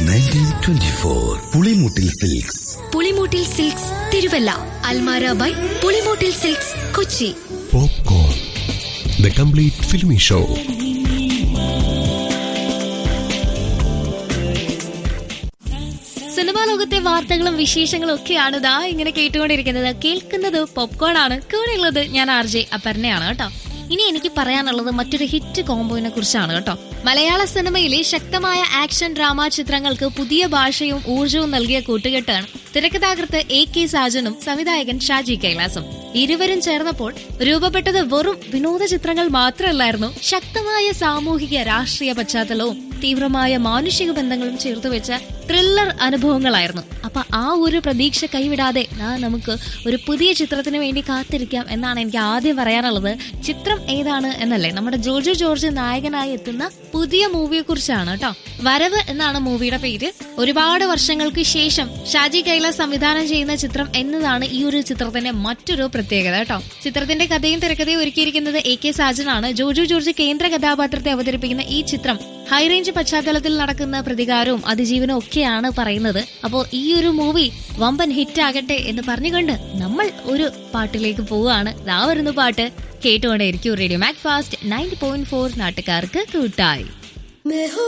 Nineteen twenty four Pulimoottil silks Pulimoottil silks Thiruvalla Almara by Pulimoottil silks Kochi Popcorn. The complete filmy show. സിനിമാ ലോകത്തെ വാർത്തകളും വിശേഷങ്ങളും ഒക്കെയാണ് ഇതാ ഇങ്ങനെ കേട്ടുകൊണ്ടിരിക്കുന്നത് കേൾക്കുന്നത് പോപ്കോൺ ആണ് കൂടെയുള്ളത് ഞാൻ ആർ ജെ അപർണയാണ് കേട്ടോ ഇനി എനിക്ക് പറയാനുള്ളത് മറ്റൊരു ഹിറ്റ് കോംബോയിനെ കുറിച്ചാണ് കേട്ടോ മലയാള സിനിമയിലെ ശക്തമായ ആക്ഷൻ ഡ്രാമ ചിത്രങ്ങൾക്ക് പുതിയ ഭാഷയും ഊർജവും നൽകിയ കൂട്ടുകെട്ടാണ് തിരക്കഥാകൃത്ത് എ കെ സാജനും സംവിധായകൻ ഷാജി കൈലാസും ഇരുവരും ചേർന്നപ്പോൾ രൂപപ്പെട്ടത് വെറും വിനോദ ചിത്രങ്ങൾ മാത്രമല്ലായിരുന്നു ശക്തമായ സാമൂഹിക രാഷ്ട്രീയ പശ്ചാത്തലവും തീവ്രമായ മാനുഷിക ബന്ധങ്ങളും ചേർത്ത് വെച്ച ത്രില്ലർ അനുഭവങ്ങളായിരുന്നു അപ്പൊ ആ ഒരു പ്രതീക്ഷ കൈവിടാതെ നാ നമുക്ക് ഒരു പുതിയ ചിത്രത്തിന് വേണ്ടി കാത്തിരിക്കാം എന്നാണ് എനിക്ക് ആദ്യം പറയാനുള്ളത് ചിത്രം ഏതാണ് എന്നല്ലേ നമ്മുടെ ജോർജ് ജോർജ് നായകനായി എത്തുന്ന പുതിയ മൂവിയെ കുറിച്ചാണ് കേട്ടോ വരവ് എന്നാണ് മൂവിയുടെ പേര് ഒരുപാട് വർഷങ്ങൾക്ക് ശേഷം ഷാജി കൈലാസ് സംവിധാനം ചെയ്യുന്ന ചിത്രം എന്നതാണ് ഈ ഒരു ചിത്രത്തിന്റെ മറ്റൊരു പ്രത്യേകത കേട്ടോ ചിത്രത്തിന്റെ കഥയും തിരക്കഥയും ഒരുക്കിയിരിക്കുന്നത് എ കെ സാജനാണ് ജോജു ജോർജ് കേന്ദ്ര കഥാപാത്രത്തെ അവതരിപ്പിക്കുന്ന ഈ ചിത്രം ഹൈറേഞ്ച് പശ്ചാത്തലത്തിൽ നടക്കുന്ന പ്രതികാരവും അതിജീവനവും ഒക്കെയാണ് പറയുന്നത് അപ്പോ ഈ ഒരു മൂവി വമ്പൻ ഹിറ്റ് ആകട്ടെ എന്ന് പറഞ്ഞുകൊണ്ട് നമ്മൾ ഒരു പാട്ടിലേക്ക് പോവുകയാണ് ദാ വരുന്ന പാട്ട് കേട്ടുകൊണ്ടേയിരിക്കും radio Mac fast ninety point four നാട്ടുകാർക്ക് കൂട്ടായി मैं हूँ